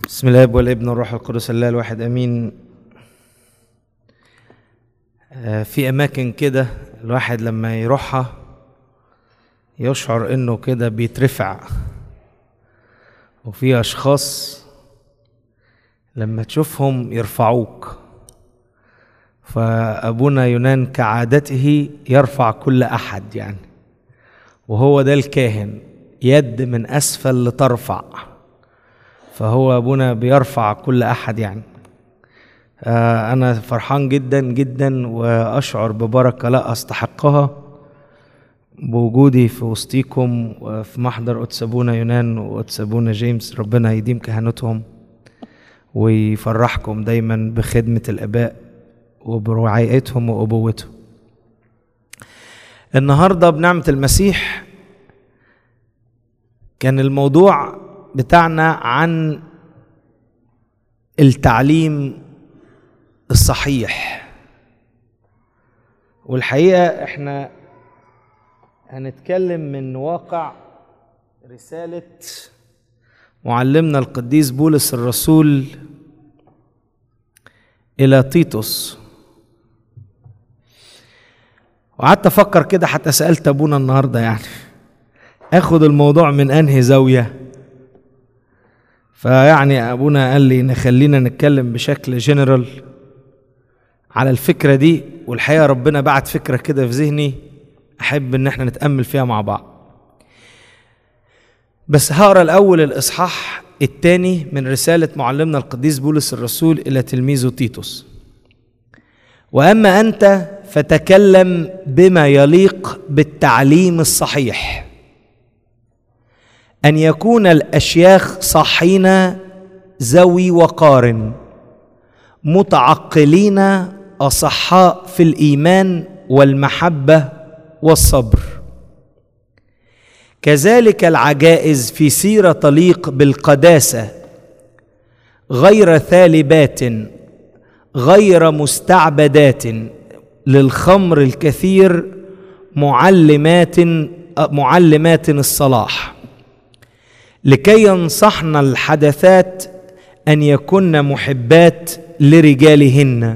بسم الله والابن والروح القدس الله الواحد امين آه، في اماكن كده الواحد لما يروحها يشعر انه كده بيترفع وفي اشخاص لما تشوفهم يرفعوك فابونا يونان كعادته يرفع كل احد يعني وهو ده الكاهن يد من اسفل لترفع فهو ابونا بيرفع كل احد يعني آه، انا فرحان جدا جدا واشعر ببركه لا استحقها بوجودي في وسطيكم وفي محضر قدس ابونا يونان وقدس ابونا جيمس ربنا يديم كهنتهم ويفرحكم دايما بخدمه الاباء وبرعايتهم وابوتهم النهارده بنعمه المسيح كان الموضوع بتاعنا عن التعليم الصحيح والحقيقه احنا هنتكلم من واقع رساله معلمنا القديس بولس الرسول الى تيتوس وقعدت افكر كده حتى سالت ابونا النهارده يعني اخد الموضوع من انهي زاويه فيعني ابونا قال لي نخلينا نتكلم بشكل جنرال على الفكره دي والحقيقه ربنا بعت فكره كده في ذهني احب ان احنا نتامل فيها مع بعض بس هقرا الاول الاصحاح الثاني من رساله معلمنا القديس بولس الرسول الى تلميذه تيتوس واما انت فتكلم بما يليق بالتعليم الصحيح ان يكون الاشياخ صحين ذوي وقار متعقلين اصحاء في الايمان والمحبه والصبر كذلك العجائز في سيره تليق بالقداسه غير ثالبات غير مستعبدات للخمر الكثير معلمات معلمات الصلاح لكي ينصحن الحدثات ان يكن محبات لرجالهن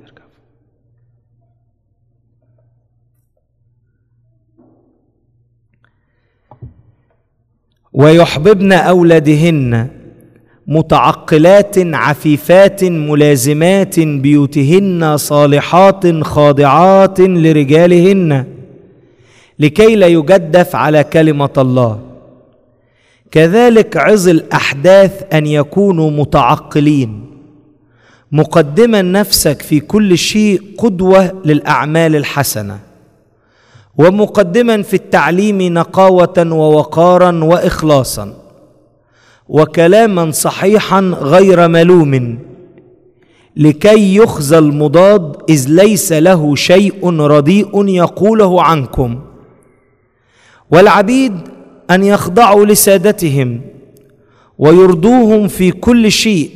ويحببن اولادهن متعقلات عفيفات ملازمات بيوتهن صالحات خاضعات لرجالهن لكي لا يجدف على كلمه الله كذلك عظ الاحداث ان يكونوا متعقلين مقدما نفسك في كل شيء قدوه للاعمال الحسنه ومقدما في التعليم نقاوه ووقارا واخلاصا وكلاما صحيحا غير ملوم لكي يخزى المضاد اذ ليس له شيء رديء يقوله عنكم والعبيد ان يخضعوا لسادتهم ويرضوهم في كل شيء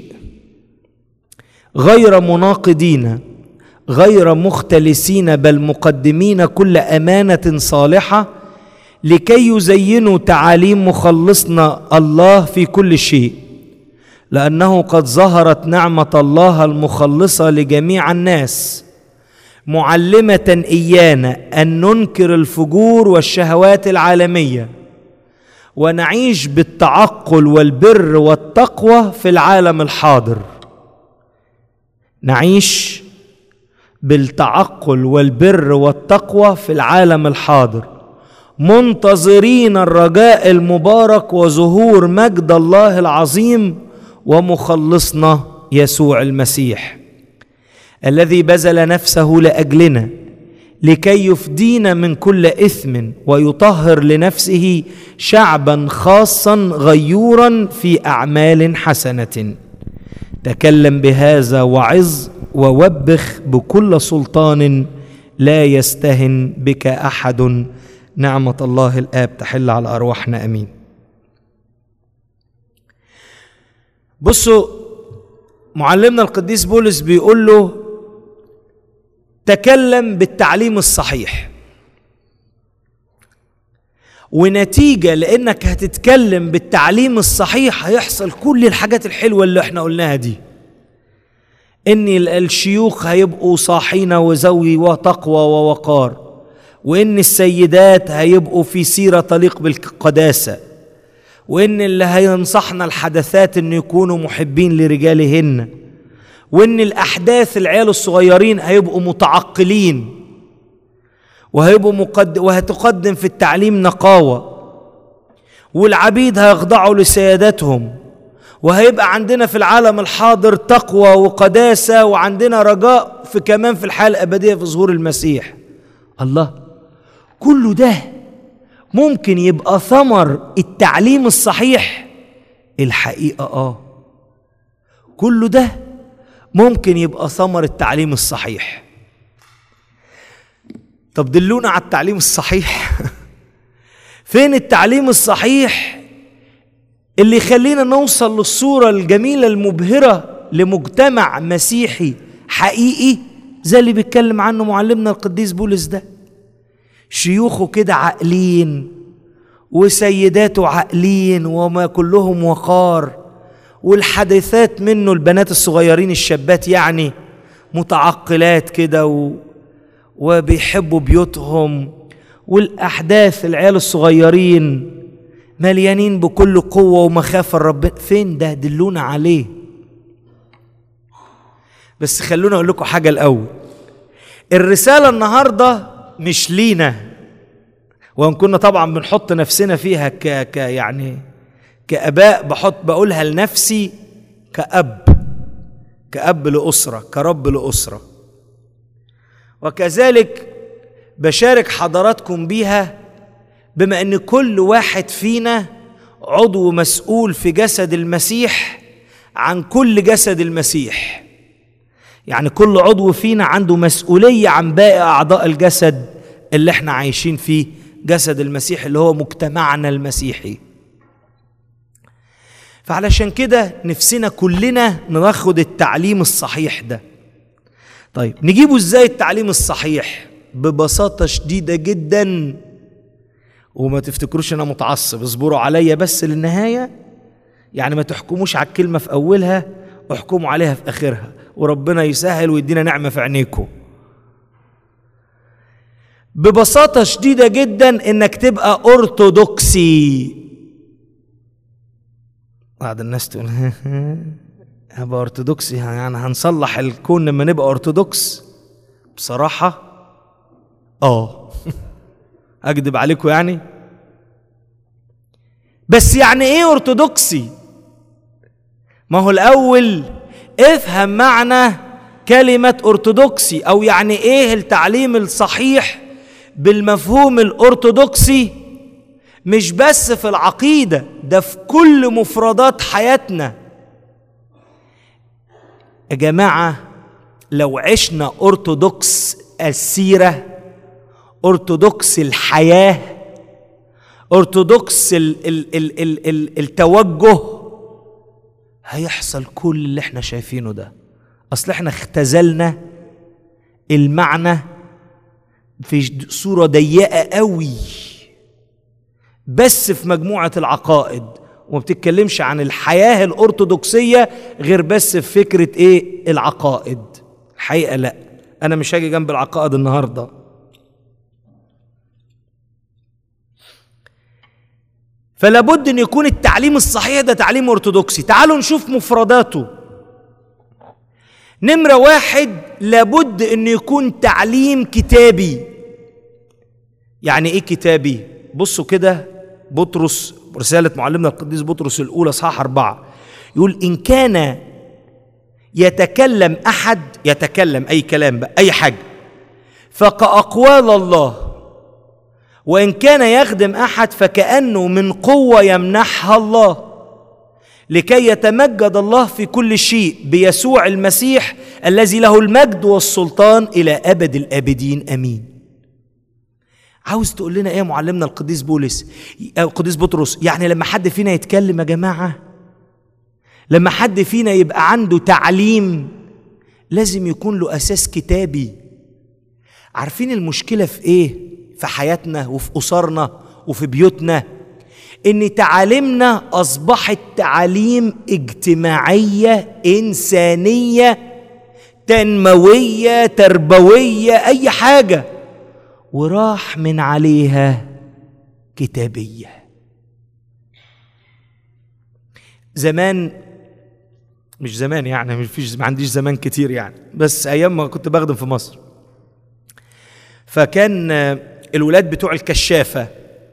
غير مناقضين غير مختلسين بل مقدمين كل امانه صالحه لكي يزينوا تعاليم مخلصنا الله في كل شيء لانه قد ظهرت نعمه الله المخلصه لجميع الناس معلمه ايانا ان ننكر الفجور والشهوات العالميه ونعيش بالتعقل والبر والتقوى في العالم الحاضر نعيش بالتعقل والبر والتقوى في العالم الحاضر منتظرين الرجاء المبارك وظهور مجد الله العظيم ومخلصنا يسوع المسيح الذي بذل نفسه لاجلنا لكي يفدينا من كل اثم ويطهر لنفسه شعبا خاصا غيورا في اعمال حسنه تكلم بهذا وعظ ووبخ بكل سلطان لا يستهن بك احد نعمه الله الاب تحل على ارواحنا امين بصوا معلمنا القديس بولس بيقول له تكلم بالتعليم الصحيح ونتيجة لأنك هتتكلم بالتعليم الصحيح هيحصل كل الحاجات الحلوة اللي احنا قلناها دي إن الشيوخ هيبقوا صاحين وزوي وتقوى ووقار وإن السيدات هيبقوا في سيرة تليق بالقداسة وإن اللي هينصحنا الحدثات إن يكونوا محبين لرجالهن وإن الأحداث العيال الصغيرين هيبقوا متعقلين وهيبقوا مقد... وهتقدم في التعليم نقاوة والعبيد هيخضعوا لسيادتهم وهيبقى عندنا في العالم الحاضر تقوى وقداسة وعندنا رجاء في كمان في الحياة الأبدية في ظهور المسيح الله كل ده ممكن يبقى ثمر التعليم الصحيح الحقيقة آه كل ده ممكن يبقى ثمر التعليم الصحيح طب دلونا على التعليم الصحيح فين التعليم الصحيح اللي يخلينا نوصل للصورة الجميلة المبهرة لمجتمع مسيحي حقيقي زي اللي بيتكلم عنه معلمنا القديس بولس ده شيوخه كده عاقلين وسيداته عاقلين وما كلهم وقار والحديثات منه البنات الصغيرين الشابات يعني متعقلات كده و... وبيحبوا بيوتهم والأحداث العيال الصغيرين مليانين بكل قوة ومخافة الرب فين ده دلونا عليه بس خلونا أقول لكم حاجة الأول الرسالة النهاردة مش لينا وان كنا طبعا بنحط نفسنا فيها ك... ك يعني كاباء بحط بقولها لنفسي كاب كاب لاسره كرب لاسره وكذلك بشارك حضراتكم بيها بما ان كل واحد فينا عضو مسؤول في جسد المسيح عن كل جسد المسيح يعني كل عضو فينا عنده مسؤوليه عن باقي اعضاء الجسد اللي احنا عايشين فيه جسد المسيح اللي هو مجتمعنا المسيحي فعلشان كده نفسنا كلنا ناخد التعليم الصحيح ده طيب نجيبه ازاي التعليم الصحيح ببساطة شديدة جدا وما تفتكروش انا متعصب اصبروا عليا بس للنهاية يعني ما تحكموش على الكلمة في أولها احكموا عليها في آخرها وربنا يسهل ويدينا نعمة في عينيكم ببساطة شديدة جدا انك تبقى ارثوذكسي بعض الناس تقول ابقى ارثوذكسي يعني هنصلح الكون لما نبقى ارثوذكس بصراحة اه اكذب عليكم يعني بس يعني ايه ارثوذكسي ما هو الاول افهم معنى كلمة ارثوذكسي او يعني ايه التعليم الصحيح بالمفهوم الارثوذكسي مش بس في العقيده ده في كل مفردات حياتنا يا جماعه لو عشنا ارثوذكس السيره ارثوذكس الحياه ارثوذكس ال ال ال ال ال التوجه هيحصل كل اللي احنا شايفينه ده اصل احنا اختزلنا المعنى في صورة ضيقة قوي بس في مجموعة العقائد وما بتتكلمش عن الحياة الأرثوذكسية غير بس في فكرة إيه العقائد الحقيقة لا أنا مش هاجي جنب العقائد النهاردة فلا بد أن يكون التعليم الصحيح ده تعليم أرثوذكسي تعالوا نشوف مفرداته نمرة واحد لابد أن يكون تعليم كتابي يعني إيه كتابي؟ بصوا كده بطرس رسالة معلمنا القديس بطرس الأولى صحاح أربعة يقول إن كان يتكلم أحد يتكلم أي كلام بقى أي حاجة فكأقوال الله وإن كان يخدم أحد فكأنه من قوة يمنحها الله لكي يتمجد الله في كل شيء بيسوع المسيح الذي له المجد والسلطان الى ابد الابدين امين عاوز تقول لنا ايه يا معلمنا القديس بولس القديس بطرس يعني لما حد فينا يتكلم يا جماعه لما حد فينا يبقى عنده تعليم لازم يكون له اساس كتابي عارفين المشكله في ايه في حياتنا وفي اسرنا وفي بيوتنا ان تعاليمنا اصبحت تعاليم اجتماعيه انسانيه تنمويه تربويه اي حاجه وراح من عليها كتابيه زمان مش زمان يعني مش فيش ما عنديش زمان كتير يعني بس ايام ما كنت بخدم في مصر فكان الولاد بتوع الكشافه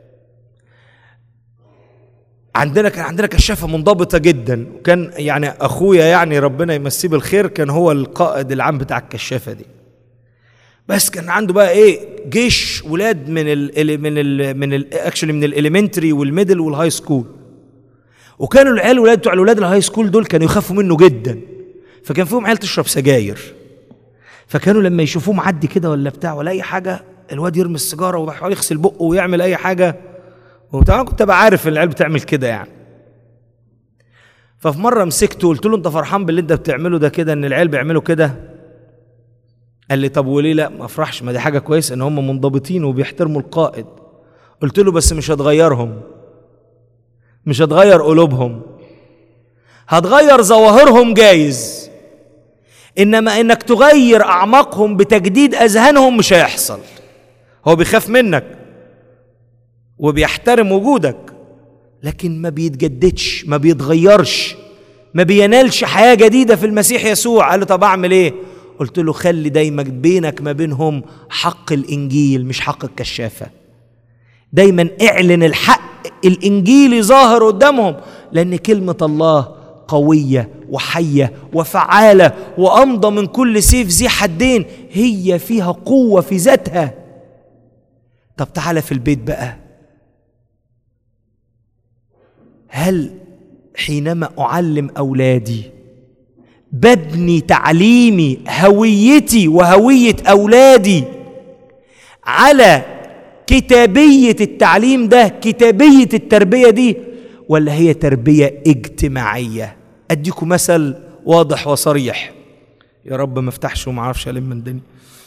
عندنا كان عندنا كشافه منضبطه جدا وكان يعني اخويا يعني ربنا يمسيه بالخير كان هو القائد العام بتاع الكشافه دي بس كان عنده بقى ايه جيش ولاد من ال من ال من ال اكشلي من الاليمنتري والميدل والهاي سكول وكانوا العيال ولاد بتوع الولاد الهاي سكول دول كانوا يخافوا منه جدا فكان فيهم عيال تشرب سجاير فكانوا لما يشوفوه معدي كده ولا بتاع ولا اي حاجه الواد يرمي السيجاره ويحاول يغسل بقه ويعمل اي حاجه وبتاع كنت ابقى عارف ان العيال بتعمل كده يعني ففي مره مسكته قلت له انت فرحان باللي انت بتعمله ده كده ان العيال بيعملوا كده قال لي طب وليه لا ما افرحش ما دي حاجه كويسه ان هم منضبطين وبيحترموا القائد قلت له بس مش هتغيرهم مش هتغير قلوبهم هتغير ظواهرهم جايز انما انك تغير اعماقهم بتجديد اذهانهم مش هيحصل هو بيخاف منك وبيحترم وجودك لكن ما بيتجددش ما بيتغيرش ما بينالش حياه جديده في المسيح يسوع قال له طب اعمل ايه قلت له خلي دايما بينك ما بينهم حق الانجيل مش حق الكشافه دايما اعلن الحق الانجيلي ظاهر قدامهم لان كلمه الله قويه وحيه وفعاله وامضى من كل سيف ذي حدين هي فيها قوه في ذاتها طب تعالى في البيت بقى هل حينما اعلم اولادي ببني تعليمي هويتي وهويه اولادي على كتابيه التعليم ده كتابيه التربيه دي ولا هي تربيه اجتماعيه اديكم مثل واضح وصريح يا رب ما افتحش وما اعرفش الم من الدنيا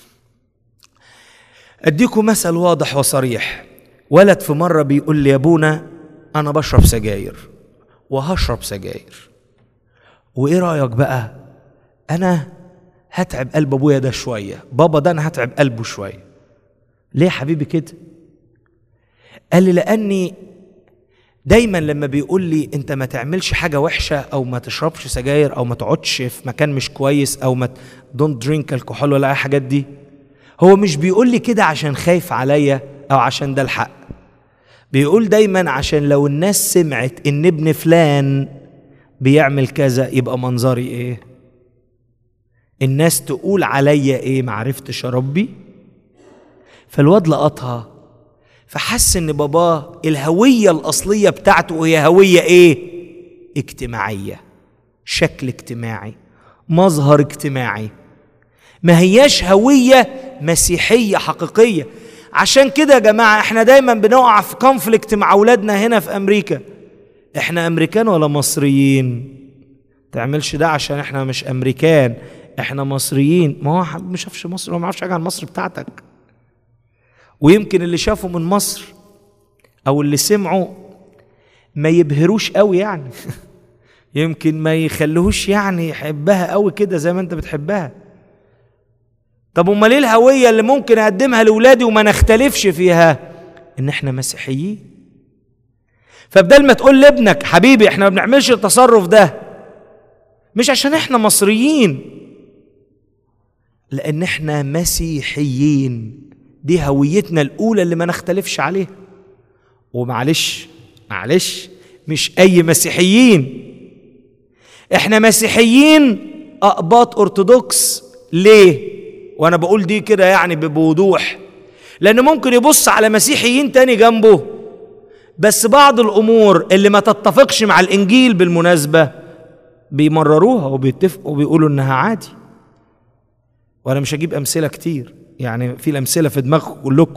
اديكم مثل واضح وصريح ولد في مره بيقول لي يا ابونا انا بشرب سجاير وهشرب سجاير وايه رايك بقى انا هتعب قلب ابويا ده شويه بابا ده انا هتعب قلبه شويه ليه يا حبيبي كده قال لي لاني دايما لما بيقول لي انت ما تعملش حاجه وحشه او ما تشربش سجاير او ما تقعدش في مكان مش كويس او ما دونت درينك الكحول ولا اي حاجات دي هو مش بيقول لي كده عشان خايف عليا او عشان ده الحق بيقول دايما عشان لو الناس سمعت ان ابن فلان بيعمل كذا يبقى منظري ايه الناس تقول عليا ايه معرفتش اربي فالواد لقطها فحس ان باباه الهويه الاصليه بتاعته هي هويه ايه اجتماعيه شكل اجتماعي مظهر اجتماعي ما هياش هويه مسيحيه حقيقيه عشان كده يا جماعه احنا دايما بنقع في كونفليكت مع اولادنا هنا في امريكا احنا امريكان ولا مصريين تعملش ده عشان احنا مش امريكان احنا مصريين ما هو ما شافش مصر هو ما يعرفش حاجه عن مصر بتاعتك ويمكن اللي شافوا من مصر او اللي سمعوا ما يبهروش قوي يعني يمكن ما يخلوهوش يعني يحبها قوي كده زي ما انت بتحبها طب امال ايه الهويه اللي ممكن اقدمها لاولادي وما نختلفش فيها ان احنا مسيحيين فبدل ما تقول لابنك حبيبي احنا ما بنعملش التصرف ده مش عشان احنا مصريين لان احنا مسيحيين دي هويتنا الاولى اللي ما نختلفش عليها ومعلش معلش مش اي مسيحيين احنا مسيحيين اقباط ارثوذكس ليه وانا بقول دي كده يعني بوضوح لان ممكن يبص على مسيحيين تاني جنبه بس بعض الامور اللي ما تتفقش مع الانجيل بالمناسبه بيمرروها وبيتفقوا وبيقولوا انها عادي وانا مش هجيب امثله كتير يعني في الامثله في دماغكم كلكم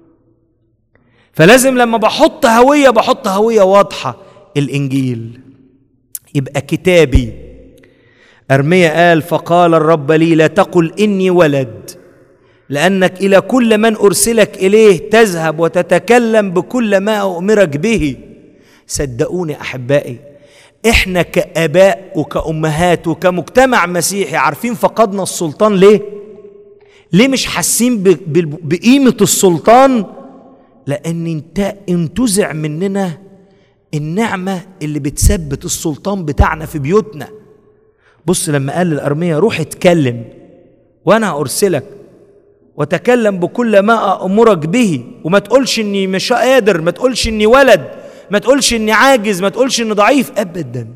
فلازم لما بحط هويه بحط هويه واضحه الانجيل يبقى كتابي ارميا قال فقال الرب لي لا تقل اني ولد لانك الى كل من ارسلك اليه تذهب وتتكلم بكل ما امرك به صدقوني احبائي احنا كاباء وكامهات وكمجتمع مسيحي عارفين فقدنا السلطان ليه ليه مش حاسين ب- ب- بقيمه السلطان لان انت انتزع مننا النعمه اللي بتثبت السلطان بتاعنا في بيوتنا بص لما قال للارميه روح اتكلم وانا ارسلك وتكلم بكل ما امرك به وما تقولش اني مش قادر ما تقولش اني ولد ما تقولش اني عاجز ما تقولش اني ضعيف ابدا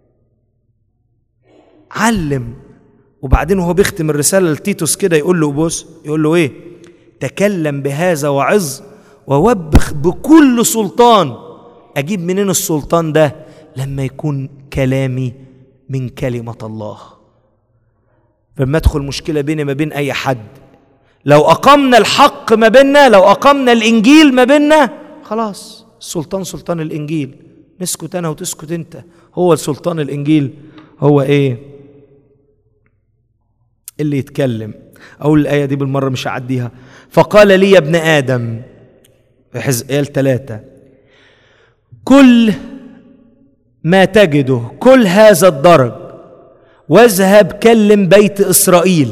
علم وبعدين وهو بيختم الرساله لتيتوس كده يقول له بص يقول له ايه تكلم بهذا وعظ ووبخ بكل سلطان اجيب منين السلطان ده لما يكون كلامي من كلمه الله لما ادخل مشكله بيني ما بين اي حد لو اقمنا الحق ما بيننا لو اقمنا الانجيل ما بيننا خلاص السلطان سلطان الانجيل نسكت انا وتسكت انت هو سلطان الانجيل هو ايه اللي يتكلم اقول الايه دي بالمره مش هعديها فقال لي يا ابن ادم في حزقيال ثلاثة كل ما تجده كل هذا الضرب واذهب كلم بيت اسرائيل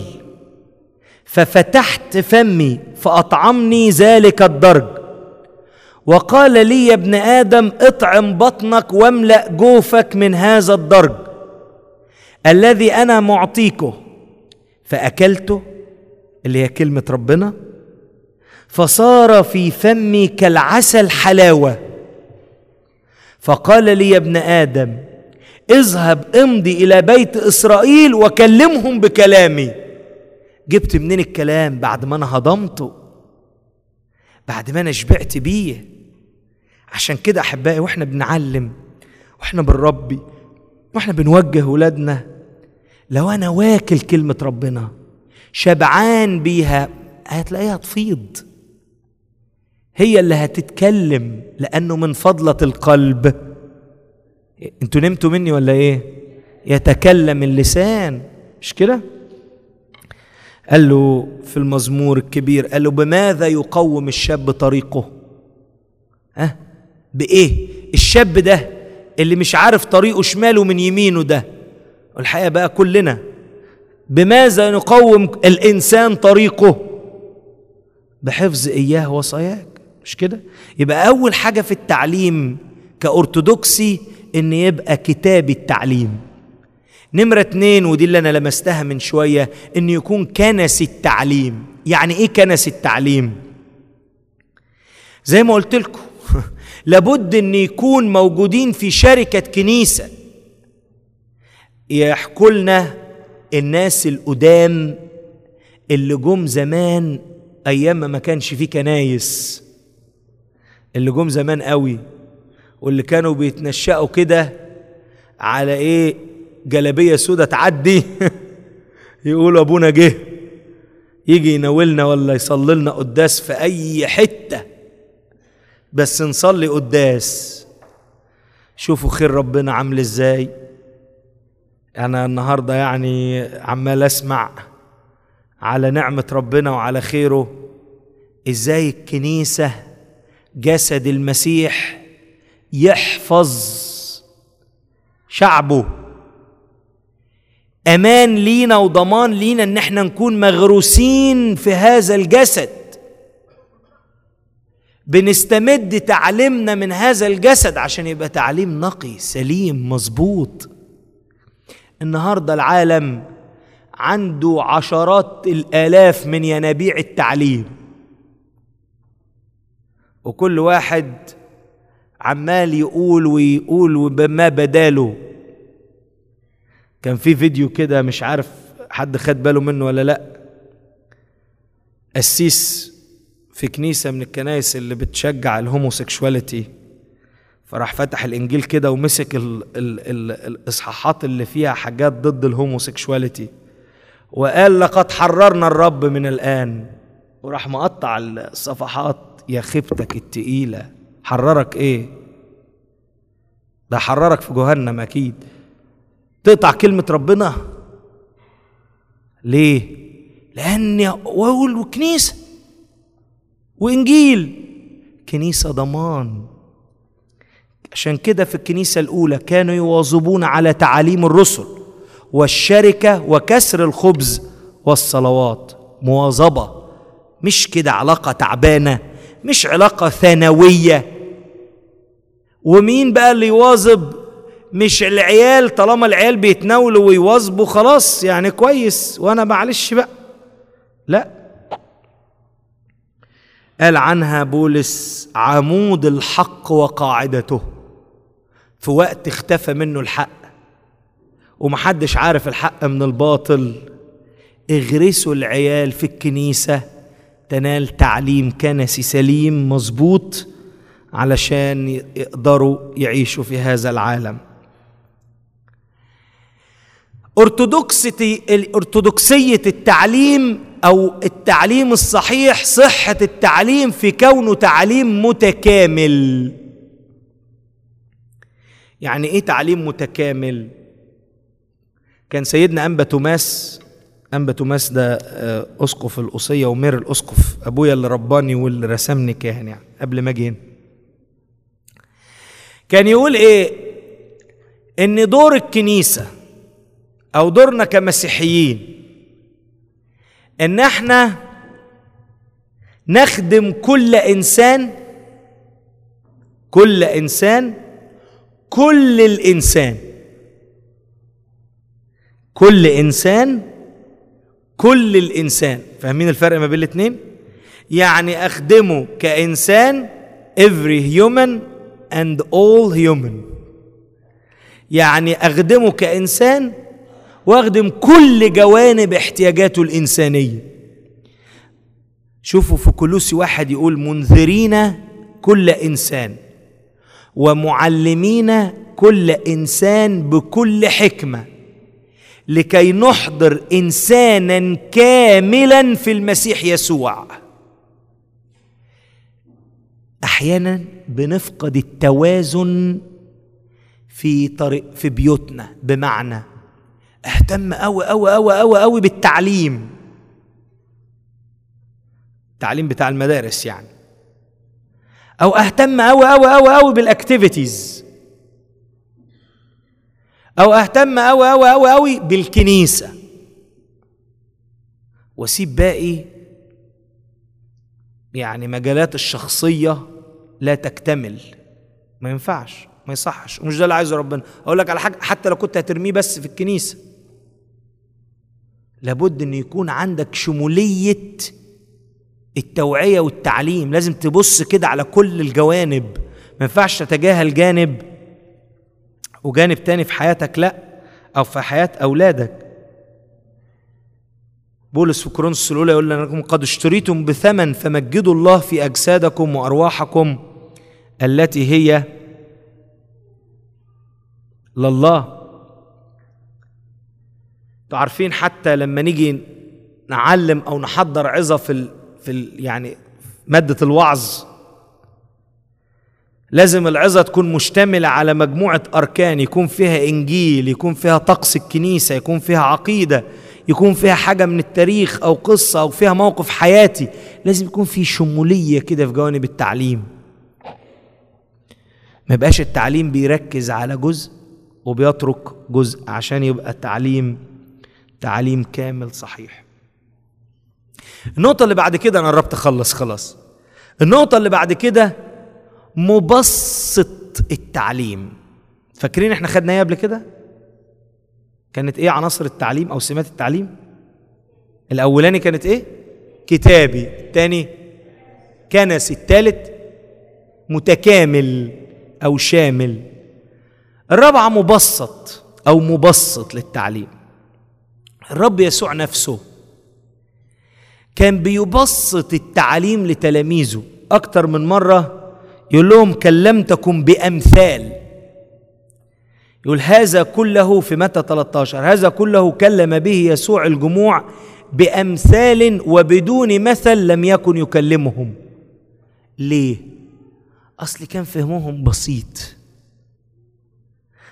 ففتحت فمي فاطعمني ذلك الضرب وقال لي يا ابن ادم اطعم بطنك واملا جوفك من هذا الضرب الذي انا معطيكه فاكلته اللي هي كلمه ربنا فصار في فمي كالعسل حلاوه فقال لي يا ابن ادم اذهب امضي الى بيت اسرائيل وكلمهم بكلامي جبت منين الكلام بعد ما انا هضمته بعد ما انا شبعت بيه عشان كده احبائي واحنا بنعلم واحنا بنربي واحنا بنوجه ولادنا لو انا واكل كلمه ربنا شبعان بيها هتلاقيها تفيض هي اللي هتتكلم لانه من فضله القلب انتوا نمتوا مني ولا ايه يتكلم اللسان مش كده قال له في المزمور الكبير قال له بماذا يقوم الشاب طريقه ها بايه الشاب ده اللي مش عارف طريقه شماله من يمينه ده والحقيقه بقى كلنا بماذا نقوم الانسان طريقه بحفظ اياه وصاياك مش كده يبقى اول حاجه في التعليم كأرثوذكسي ان يبقى كتاب التعليم نمرة اتنين ودي اللي انا لمستها من شوية ان يكون كنس التعليم يعني ايه كنس التعليم زي ما قلت لكم لابد ان يكون موجودين في شركة كنيسة يحكوا لنا الناس القدام اللي جم زمان ايام ما كانش فيه كنايس اللي جم زمان قوي واللي كانوا بيتنشأوا كده على ايه جلابيه سودة تعدي يقولوا ابونا جه يجي يناولنا ولا يصلي لنا قداس في اي حته بس نصلي قداس شوفوا خير ربنا عامل ازاي انا النهارده يعني عمال اسمع على نعمه ربنا وعلى خيره ازاي الكنيسه جسد المسيح يحفظ شعبه امان لينا وضمان لينا ان احنا نكون مغروسين في هذا الجسد بنستمد تعليمنا من هذا الجسد عشان يبقى تعليم نقي سليم مظبوط النهارده العالم عنده عشرات الالاف من ينابيع التعليم وكل واحد عمال يقول ويقول وما بداله كان في فيديو كده مش عارف حد خد باله منه ولا لا قسيس في كنيسة من الكنائس اللي بتشجع الهوموسيكشواليتي فراح فتح الانجيل كده ومسك ال ال ال الاصحاحات اللي فيها حاجات ضد الهوموسيكشواليتي وقال لقد حررنا الرب من الان وراح مقطع الصفحات يا خيبتك التقيله حررك ايه ده حررك في جهنم اكيد تقطع كلمة ربنا ليه؟ لأن وأقول وكنيسة وإنجيل كنيسة ضمان عشان كده في الكنيسة الأولى كانوا يواظبون على تعاليم الرسل والشركة وكسر الخبز والصلوات مواظبة مش كده علاقة تعبانة مش علاقة ثانوية ومين بقى اللي يواظب مش العيال طالما العيال بيتناولوا ويواظبوا خلاص يعني كويس وانا معلش بقى لا قال عنها بولس عمود الحق وقاعدته في وقت اختفى منه الحق ومحدش عارف الحق من الباطل اغرسوا العيال في الكنيسة تنال تعليم كنسي سليم مظبوط علشان يقدروا يعيشوا في هذا العالم أرثوذكسية التعليم أو التعليم الصحيح صحة التعليم في كونه تعليم متكامل يعني إيه تعليم متكامل؟ كان سيدنا أنبا توماس أنبا توماس ده أسقف القصية ومير الأسقف أبويا اللي رباني واللي رسمني كاهن يعني قبل ما أجي كان يقول إيه؟ إن دور الكنيسة أو دورنا كمسيحيين إن إحنا نخدم كل إنسان كل إنسان كل الإنسان كل إنسان كل الإنسان فاهمين الفرق ما بين الاتنين؟ يعني أخدمه كإنسان every human and all human يعني أخدمه كإنسان واخدم كل جوانب احتياجاته الإنسانية شوفوا في كلوسي واحد يقول منذرين كل إنسان ومعلمين كل إنسان بكل حكمة لكي نحضر إنسانا كاملا في المسيح يسوع أحيانا بنفقد التوازن في طريق في بيوتنا بمعنى اهتم قوي قوي قوي قوي قوي بالتعليم التعليم بتاع المدارس يعني او اهتم قوي قوي قوي قوي بالاكتيفيتيز او اهتم قوي قوي قوي قوي بالكنيسه واسيب باقي يعني مجالات الشخصيه لا تكتمل ما ينفعش ما يصحش ومش ده اللي عايزه ربنا اقول لك على حاجه حتى لو كنت هترميه بس في الكنيسه لابد ان يكون عندك شموليه التوعيه والتعليم لازم تبص كده على كل الجوانب ما ينفعش تتجاهل جانب وجانب تاني في حياتك لا او في حياه اولادك بولس في كورنثوس الاولى يقول لكم قد اشتريتم بثمن فمجدوا الله في اجسادكم وارواحكم التي هي لله انتوا عارفين حتى لما نيجي نعلم او نحضر عظه في ال في ال يعني ماده الوعظ لازم العظه تكون مشتمله على مجموعه اركان يكون فيها انجيل يكون فيها طقس الكنيسه يكون فيها عقيده يكون فيها حاجه من التاريخ او قصه او فيها موقف حياتي لازم يكون في شموليه كده في جوانب التعليم ما يبقاش التعليم بيركز على جزء وبيترك جزء عشان يبقى التعليم تعليم كامل صحيح النقطة اللي بعد كده أنا قربت أخلص خلاص النقطة اللي بعد كده مبسط التعليم فاكرين احنا خدنا ايه قبل كده؟ كانت ايه عناصر التعليم أو سمات التعليم؟ الأولاني كانت ايه؟ كتابي الثاني كنسي الثالث متكامل أو شامل الرابعة مبسط أو مبسط للتعليم الرب يسوع نفسه كان بيبسط التعليم لتلاميذه أكتر من مرة يقول لهم كلمتكم بأمثال يقول هذا كله في متى 13 هذا كله كلم به يسوع الجموع بأمثال وبدون مثل لم يكن يكلمهم ليه؟ أصل كان فهمهم بسيط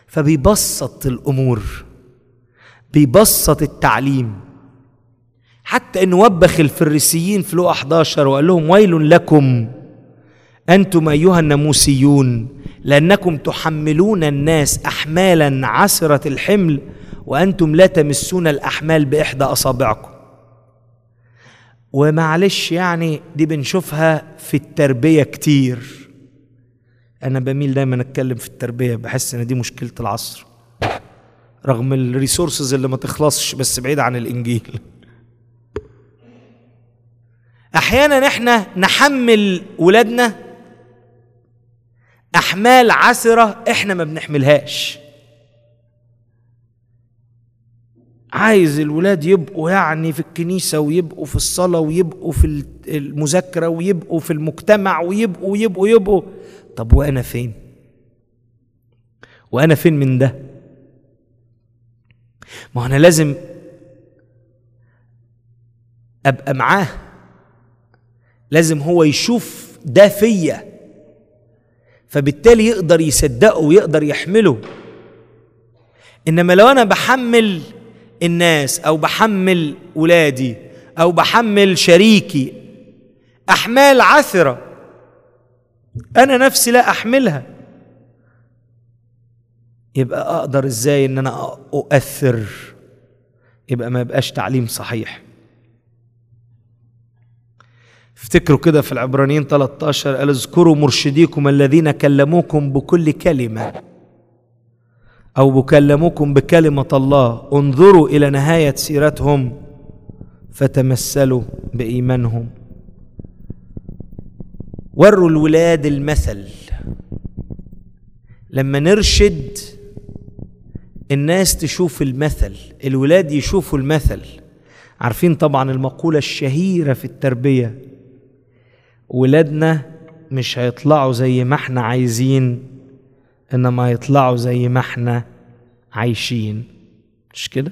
فبيبسط الامور بيبسط التعليم حتى انه وبخ الفريسيين في لقا 11 وقال لهم ويل لكم انتم ايها الناموسيون لانكم تحملون الناس احمالا عسره الحمل وانتم لا تمسون الاحمال باحدى اصابعكم ومعلش يعني دي بنشوفها في التربيه كتير انا بميل دايما اتكلم في التربيه بحس ان دي مشكله العصر رغم الريسورسز اللي ما تخلصش بس بعيد عن الانجيل احيانا احنا نحمل ولادنا احمال عسره احنا ما بنحملهاش عايز الولاد يبقوا يعني في الكنيسة ويبقوا في الصلاة ويبقوا في المذاكرة ويبقوا في المجتمع ويبقوا ويبقوا يبقوا طب وأنا فين؟ وأنا فين من ده؟ ما أنا لازم أبقى معاه لازم هو يشوف ده فيا فبالتالي يقدر يصدقه ويقدر يحمله انما لو انا بحمل الناس او بحمل ولادي او بحمل شريكي احمال عثره انا نفسي لا احملها يبقى اقدر ازاي ان انا اؤثر يبقى ما يبقاش تعليم صحيح افتكروا كده في العبرانيين 13 قال اذكروا مرشديكم الذين كلموكم بكل كلمه او بكلموكم بكلمه الله انظروا الى نهايه سيرتهم فتمثلوا بايمانهم وروا الولاد المثل لما نرشد الناس تشوف المثل الولاد يشوفوا المثل عارفين طبعا المقوله الشهيره في التربيه ولادنا مش هيطلعوا زي ما احنا عايزين انما هيطلعوا زي ما احنا عايشين مش كده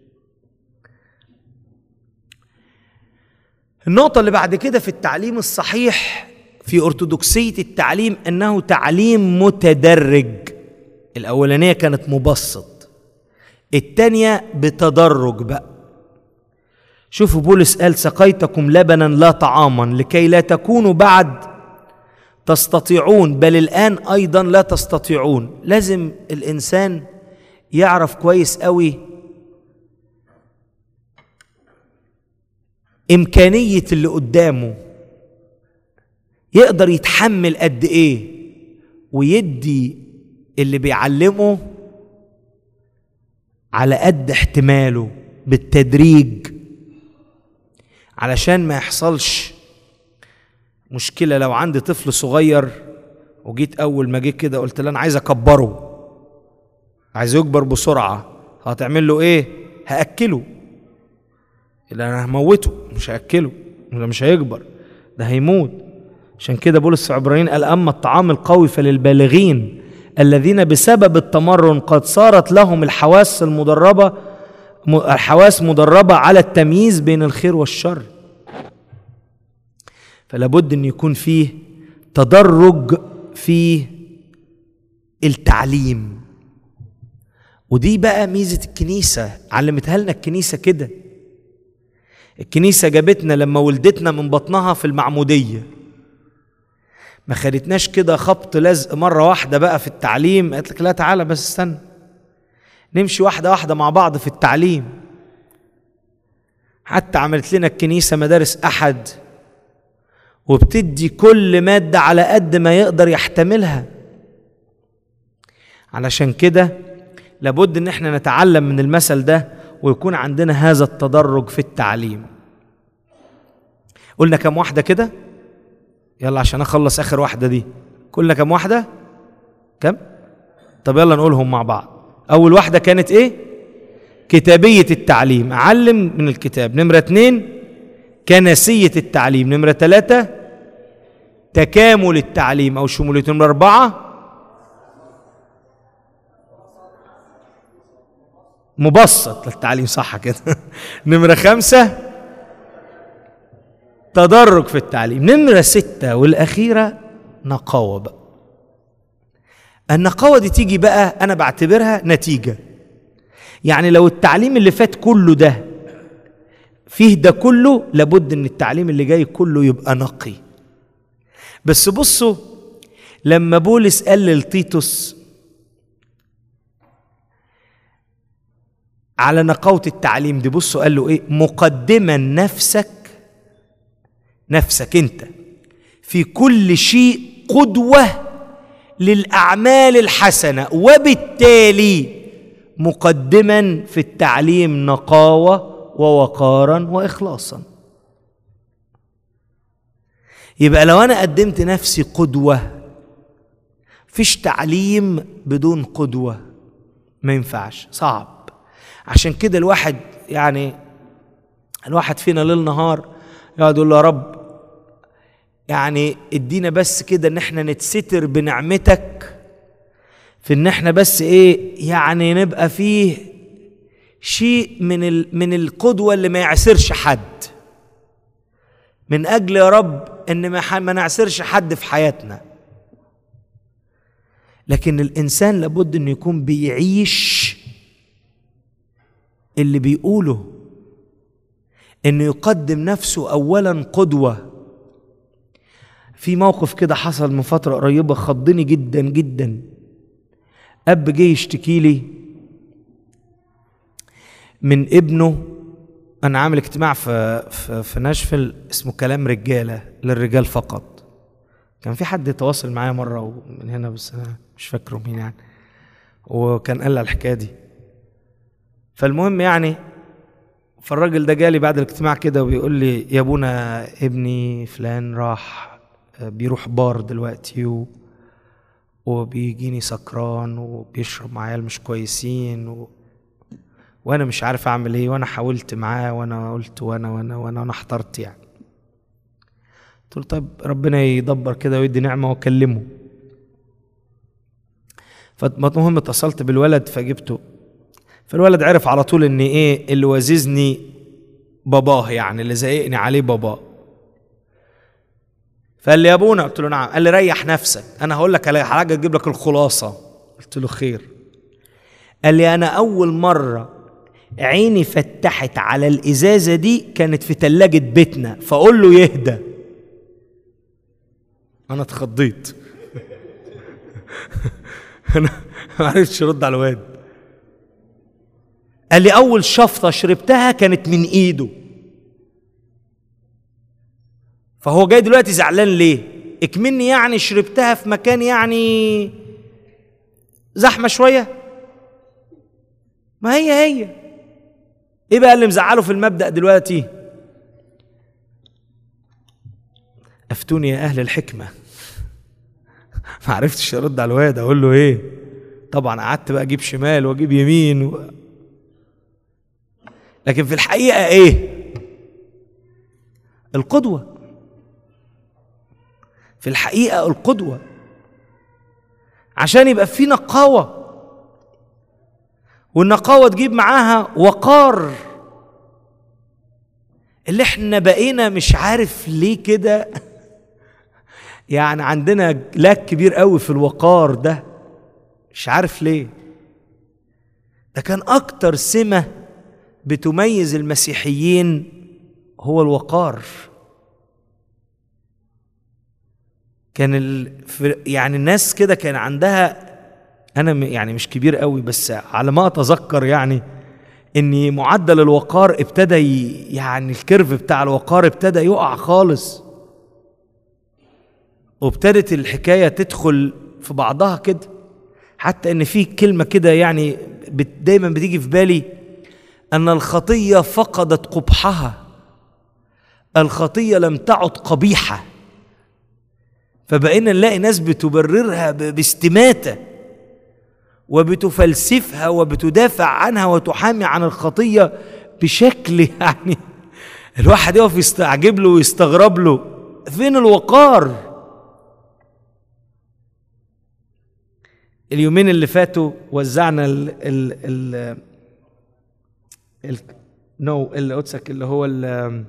النقطة اللي بعد كده في التعليم الصحيح في أرثوذكسية التعليم أنه تعليم متدرج الأولانية كانت مبسط التانية بتدرج بقى شوفوا بولس قال سقيتكم لبنا لا طعاما لكي لا تكونوا بعد تستطيعون بل الآن أيضا لا تستطيعون لازم الإنسان يعرف كويس قوي إمكانية اللي قدامه يقدر يتحمل قد إيه ويدي اللي بيعلمه على قد احتماله بالتدريج علشان ما يحصلش مشكله لو عندي طفل صغير وجيت اول ما جه كده قلت له انا عايز اكبره عايز يكبر بسرعه هتعمل له ايه هاكله اللي انا هموته مش هاكله ده مش هيكبر ده هيموت عشان كده بولس عبرانيين قال اما الطعام القوي فللبالغين الذين بسبب التمرن قد صارت لهم الحواس المدربه الحواس مدربه على التمييز بين الخير والشر فلا بد ان يكون فيه تدرج في التعليم ودي بقى ميزه الكنيسه علمتها لنا الكنيسه كده الكنيسه جابتنا لما ولدتنا من بطنها في المعموديه ما خدتناش كده خبط لزق مره واحده بقى في التعليم قالت لك لا تعالى بس استنى نمشي واحده واحده مع بعض في التعليم حتى عملت لنا الكنيسه مدارس احد وبتدي كل مادة على قد ما يقدر يحتملها علشان كده لابد ان احنا نتعلم من المثل ده ويكون عندنا هذا التدرج في التعليم قلنا كم واحدة كده يلا عشان اخلص اخر واحدة دي قلنا كم واحدة كم طب يلا نقولهم مع بعض اول واحدة كانت ايه كتابية التعليم اعلم من الكتاب نمرة اتنين كنسية التعليم نمرة ثلاثة تكامل التعليم أو شمولية نمرة أربعة مبسط للتعليم صح كده نمرة خمسة تدرج في التعليم نمرة ستة والأخيرة نقاوة بقى النقاوة دي تيجي بقى أنا بعتبرها نتيجة يعني لو التعليم اللي فات كله ده فيه ده كله لابد ان التعليم اللي جاي كله يبقى نقي بس بصوا لما بولس قال لتيتوس على نقاوة التعليم دي بصوا قال له ايه مقدما نفسك نفسك انت في كل شيء قدوة للأعمال الحسنة وبالتالي مقدما في التعليم نقاوة ووقارا وإخلاصا يبقى لو أنا قدمت نفسي قدوة فيش تعليم بدون قدوة ما ينفعش صعب عشان كده الواحد يعني الواحد فينا ليل نهار يقعد يقول له يا رب يعني ادينا بس كده ان احنا نتستر بنعمتك في ان احنا بس ايه يعني نبقى فيه شيء من ال من القدوه اللي ما يعسرش حد من اجل يا رب ان ما ما نعسرش حد في حياتنا لكن الانسان لابد انه يكون بيعيش اللي بيقوله انه يقدم نفسه اولا قدوه في موقف كده حصل من فتره قريبه خضني جدا جدا اب جه يشتكي لي من ابنه انا عامل اجتماع في في, في ناشفيل اسمه كلام رجاله للرجال فقط كان في حد يتواصل معايا مره من هنا بس انا مش فاكره مين يعني وكان قال لي الحكايه دي فالمهم يعني فالراجل ده جالي بعد الاجتماع كده وبيقول لي يا ابونا ابني فلان راح بيروح بار دلوقتي و... وبيجيني سكران وبيشرب معايا مش كويسين و... وانا مش عارف اعمل ايه وانا حاولت معاه وانا قلت وانا وانا وانا وانا احترت يعني قلت له طيب ربنا يدبر كده ويدي نعمه واكلمه فالمهم اتصلت بالولد فجبته فالولد عرف على طول ان ايه اللي وززني باباه يعني اللي زقني عليه باباه فقال لي يا ابونا قلت له نعم قال لي ريح نفسك انا هقول لك على حاجه اجيب لك الخلاصه قلت له خير قال لي انا اول مره عيني فتحت على الازازه دي كانت في تلاجة بيتنا فاقول له يهدى انا اتخضيت انا ما عرفتش ارد على الواد قال لي اول شفطه شربتها كانت من ايده فهو جاي دلوقتي زعلان ليه اكمني يعني شربتها في مكان يعني زحمه شويه ما هي هي ايه بقى اللي مزعله في المبدا دلوقتي افتوني يا اهل الحكمه ما عرفتش ارد على الواد اقول له ايه طبعا قعدت بقى اجيب شمال واجيب يمين و... لكن في الحقيقه ايه القدوه في الحقيقه القدوه عشان يبقى في نقاوه والنقاوه تجيب معاها وقار اللي احنا بقينا مش عارف ليه كده يعني عندنا لاك كبير قوي في الوقار ده مش عارف ليه ده كان اكتر سمه بتميز المسيحيين هو الوقار كان ال... يعني الناس كده كان عندها انا يعني مش كبير قوي بس على ما اتذكر يعني ان معدل الوقار ابتدى ي... يعني الكيرف بتاع الوقار ابتدى يقع خالص وابتدت الحكايه تدخل في بعضها كده حتى ان في كلمه كده يعني بت... دايما بتيجي في بالي ان الخطيه فقدت قبحها الخطيه لم تعد قبيحه فبقينا نلاقي ناس بتبررها باستماته وبتفلسفها وبتدافع عنها وتحامي عن الخطيه بشكل يعني الواحد يقف يستعجب له ويستغرب له فين الوقار اليومين اللي فاتوا وزعنا ال ال ال ال نو اللي قدسك اللي هو ال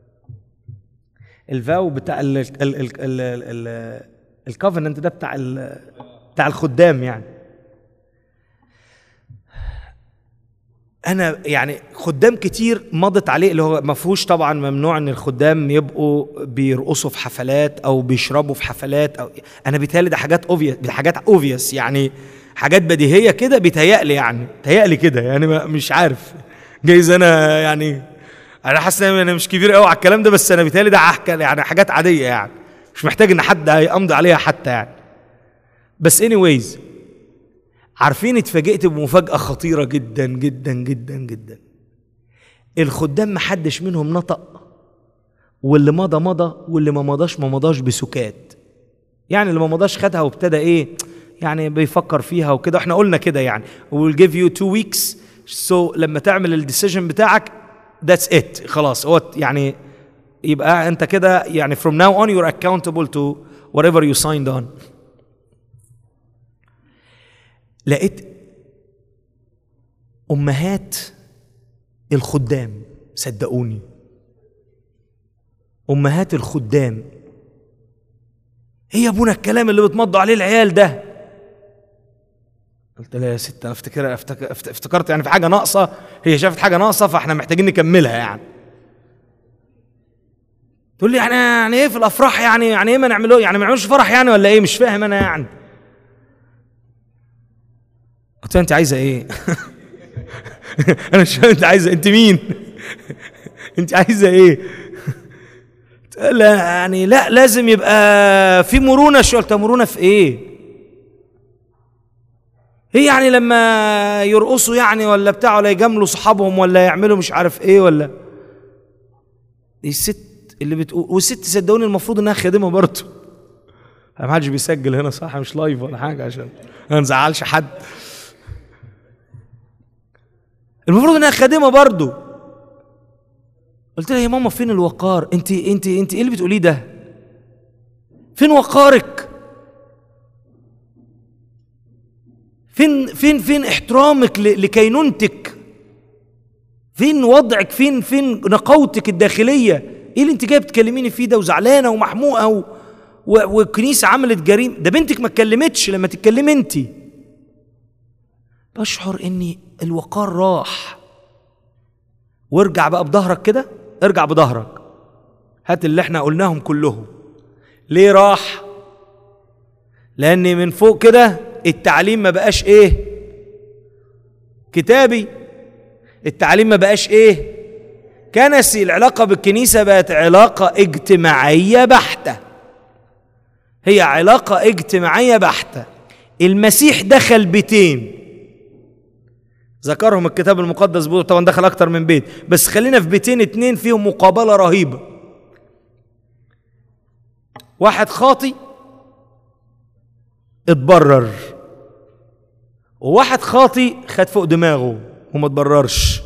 الفاو بتاع ال ال ال ال الكوفننت ده بتاع بتاع الخدام يعني انا يعني خدام كتير مضت عليه اللي هو ما فيهوش طبعا ممنوع ان الخدام يبقوا بيرقصوا في حفلات او بيشربوا في حفلات او انا بيتهيألي ده حاجات اوفيس حاجات اوفيس يعني حاجات بديهيه كده بيتهيألي يعني بيتهيألي كده يعني ما- مش عارف جايز انا يعني انا حاسس ان انا مش كبير قوي على الكلام ده بس انا بيتهيألي ده حك- يعني حاجات عاديه يعني مش محتاج ان حد هيمضي عليها حتى يعني بس anyways عارفين اتفاجئت بمفاجأة خطيرة جدا جدا جدا جدا الخدام محدش منهم نطق واللي مضى مضى واللي ما مضاش ما مضاش بسكات يعني اللي ما مضاش خدها وابتدى ايه يعني بيفكر فيها وكده احنا قلنا كده يعني we'll give you two weeks so لما تعمل الديسيجن بتاعك that's it خلاص هو يعني يبقى انت كده يعني from now on you're accountable to whatever you signed on لقيت امهات الخدام صدقوني امهات الخدام ايه يا ابونا الكلام اللي بتمضوا عليه العيال ده قلت لها يا ست انا افتكر افتكر افتكرت يعني في حاجه ناقصه هي شافت حاجه ناقصه فاحنا محتاجين نكملها يعني تقول لي يعني يعني ايه في الافراح يعني يعني ايه ما نعمله يعني ما نعملوش فرح يعني ولا ايه مش فاهم انا يعني قلت لها انت عايزه ايه انا مش فاهم انت عايزه انت مين انت عايزه ايه لا يعني لا لازم يبقى في مرونه شو قلت مرونه في ايه هي يعني لما يرقصوا يعني ولا بتاع ولا يجاملوا صحابهم ولا يعملوا مش عارف ايه ولا دي الست اللي بتقول والست صدقوني المفروض انها خادمه برضه ما حدش بيسجل هنا صح مش لايف ولا حاجه عشان ما نزعلش حد المفروض انها خادمه برضه قلت لها يا ماما فين الوقار انت انت انت ايه اللي بتقوليه ده فين وقارك فين فين فين احترامك ل- لكينونتك فين وضعك فين فين نقاوتك الداخليه ايه اللي انت جايه بتكلميني فيه ده وزعلانه ومحموقه و... و... والكنيسه عملت جريمه ده بنتك ما اتكلمتش لما تتكلمي انت بشعر اني الوقار راح وارجع بقى بظهرك كده ارجع بظهرك هات اللي احنا قلناهم كلهم ليه راح لان من فوق كده التعليم ما بقاش ايه كتابي التعليم ما بقاش ايه كنسي العلاقة بالكنيسة بقت علاقة اجتماعية بحتة هي علاقة اجتماعية بحتة المسيح دخل بيتين ذكرهم الكتاب المقدس بيقول طبعا دخل اكتر من بيت بس خلينا في بيتين اتنين فيهم مقابلة رهيبة واحد خاطي اتبرر وواحد خاطي خد فوق دماغه وما اتبررش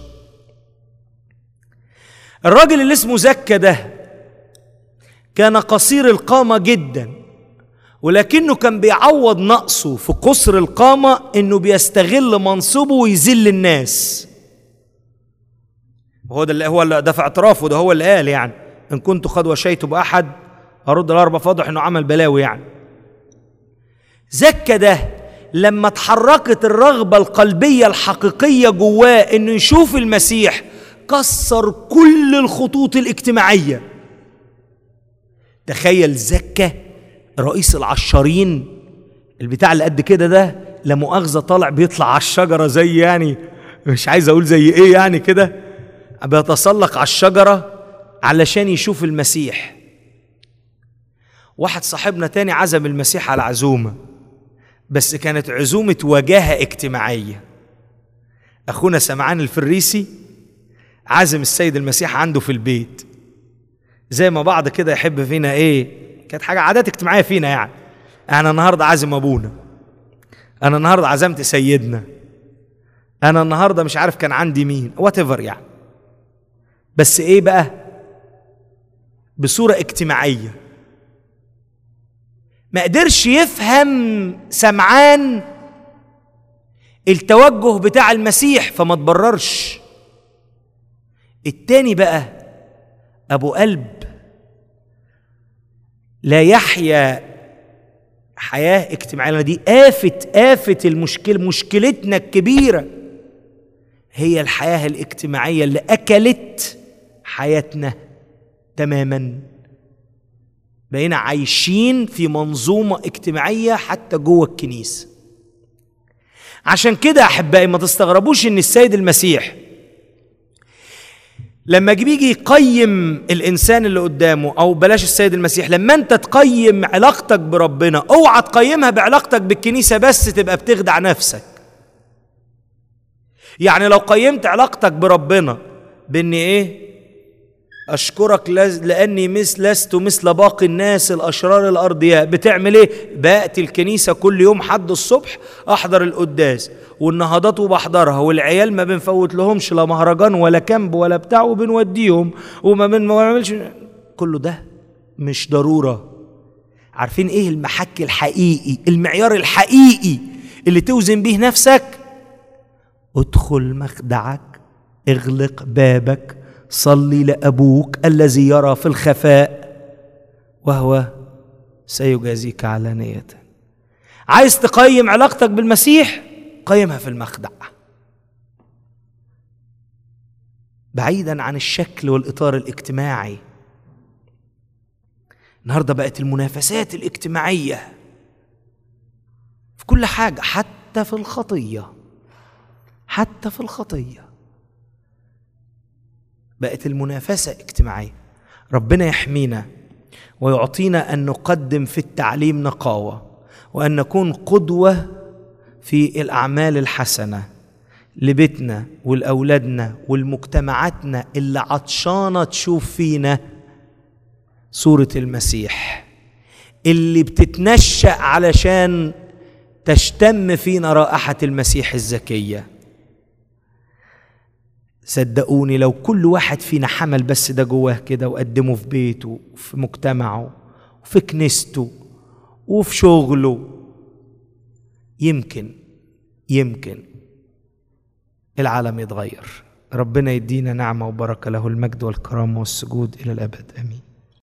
الراجل اللي اسمه زكا ده كان قصير القامة جدا ولكنه كان بيعوض نقصه في قصر القامة انه بيستغل منصبه ويذل الناس هو ده اللي هو اللي ده في اعترافه ده هو اللي قال يعني ان كنت قد وشيت باحد ارد الاربع فاضح انه عمل بلاوي يعني زكا ده لما اتحركت الرغبة القلبية الحقيقية جواه انه يشوف المسيح كسر كل الخطوط الاجتماعية تخيل زكا رئيس العشارين البتاع اللي قد كده ده لا مؤاخذة طالع بيطلع على الشجرة زي يعني مش عايز اقول زي ايه يعني كده بيتسلق على الشجرة علشان يشوف المسيح واحد صاحبنا تاني عزم المسيح على عزومة بس كانت عزومة وجاهة اجتماعية أخونا سمعان الفريسي عازم السيد المسيح عنده في البيت زي ما بعض كده يحب فينا ايه كانت حاجة عادات اجتماعية فينا يعني أنا النهاردة عازم أبونا أنا النهاردة عزمت سيدنا أنا النهاردة مش عارف كان عندي مين وات يعني بس ايه بقى بصورة اجتماعية ما قدرش يفهم سمعان التوجه بتاع المسيح فما تبررش التاني بقى ابو قلب لا يحيا حياة اجتماعية دي آفة آفة المشكلة مشكلتنا الكبيرة هي الحياه الاجتماعيه اللي اكلت حياتنا تماما بقينا عايشين في منظومه اجتماعيه حتى جوه الكنيسه عشان كده احبائي ما تستغربوش ان السيد المسيح لما بيجي يقيم الانسان اللي قدامه او بلاش السيد المسيح لما انت تقيم علاقتك بربنا اوعى تقيمها بعلاقتك بالكنيسه بس تبقى بتخدع نفسك يعني لو قيمت علاقتك بربنا بان ايه اشكرك لاني مثل لست مثل باقي الناس الاشرار الارضياء بتعمل ايه باتي الكنيسه كل يوم حد الصبح احضر القداس والنهضات وبحضرها والعيال ما بنفوت لهمش لا مهرجان ولا كامب ولا بتاع وبنوديهم وما بن ما بعملش كله ده مش ضروره عارفين ايه المحك الحقيقي المعيار الحقيقي اللي توزن بيه نفسك ادخل مخدعك اغلق بابك صلي لابوك الذي يرى في الخفاء وهو سيجازيك علانيه عايز تقيم علاقتك بالمسيح قيمها في المخدع بعيدا عن الشكل والاطار الاجتماعي النهارده بقت المنافسات الاجتماعيه في كل حاجه حتى في الخطيه حتى في الخطيه بقت المنافسه اجتماعيه ربنا يحمينا ويعطينا ان نقدم في التعليم نقاوه وان نكون قدوه في الاعمال الحسنه لبيتنا ولاولادنا ولمجتمعاتنا اللي عطشانه تشوف فينا صوره المسيح اللي بتتنشا علشان تشتم فينا رائحه المسيح الزكيه صدقوني لو كل واحد فينا حمل بس ده جواه كده وقدمه في بيته وفي مجتمعه وفي كنيسته وفي شغله يمكن يمكن العالم يتغير ربنا يدينا نعمة وبركة له المجد والكرامة والسجود إلى الأبد آمين